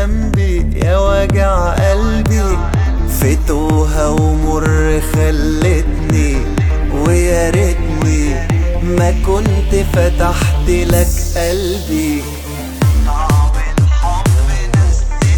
ذنبي يا وجع قلبي في توها ومر خلتني ويا ريتني ما كنت فتحت لك قلبي طعم الحب نسيتني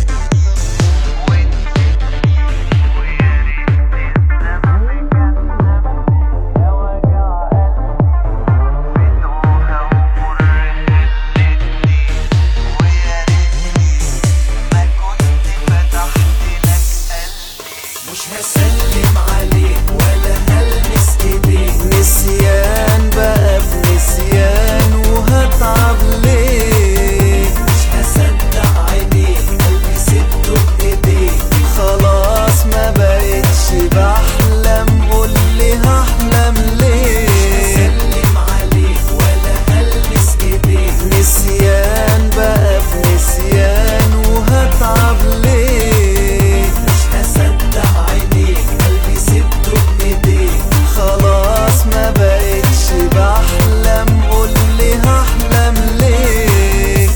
ونسيتني ويا ريت الزمن كان يا وجع قلبي في توها ومر خلتني ويا ريتني ما كنت فتحت لك قلبي مش هسلم عليك ولا هلمس ايديك نسيان بقى بنسيان وهتعب ليه مش هصدق عينيك قلبي سبته بايديك خلاص ما بقتش بحلم قولي هحلم ليه مش هسلم عليك ولا هلمس ايديك نسيان بقى بنسيان وهتعب ليه مش هصدق عينيك قلبي سبته بايديك خلاص ما بقتش بحلم قولي هحلم ليه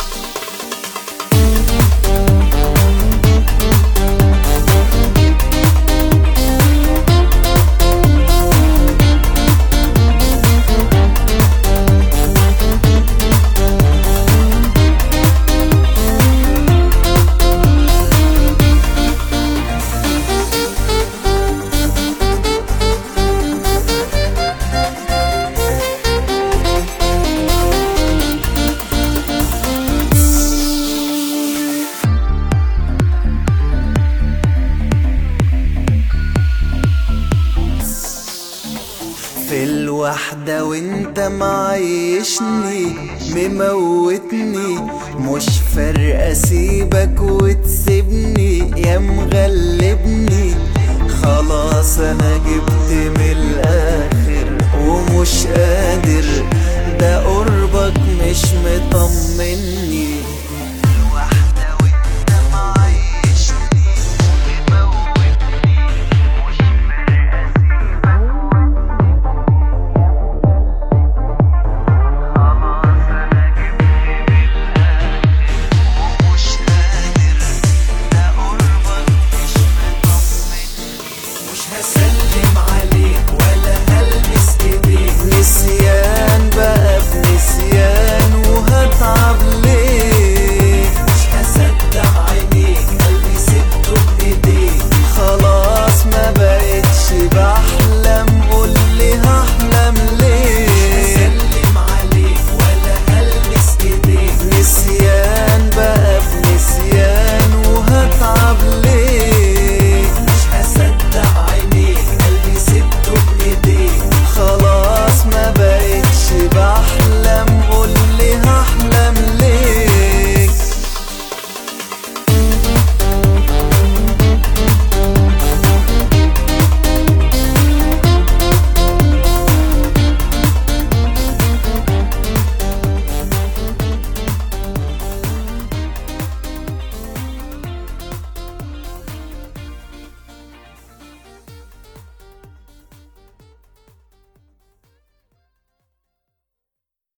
في الوحدة وانت معيشني مموتني مش فارقة اسيبك وتسيبني يا مغلبني خلاص انا جبت من الاخر ومش قادر ده قربك مش مطمني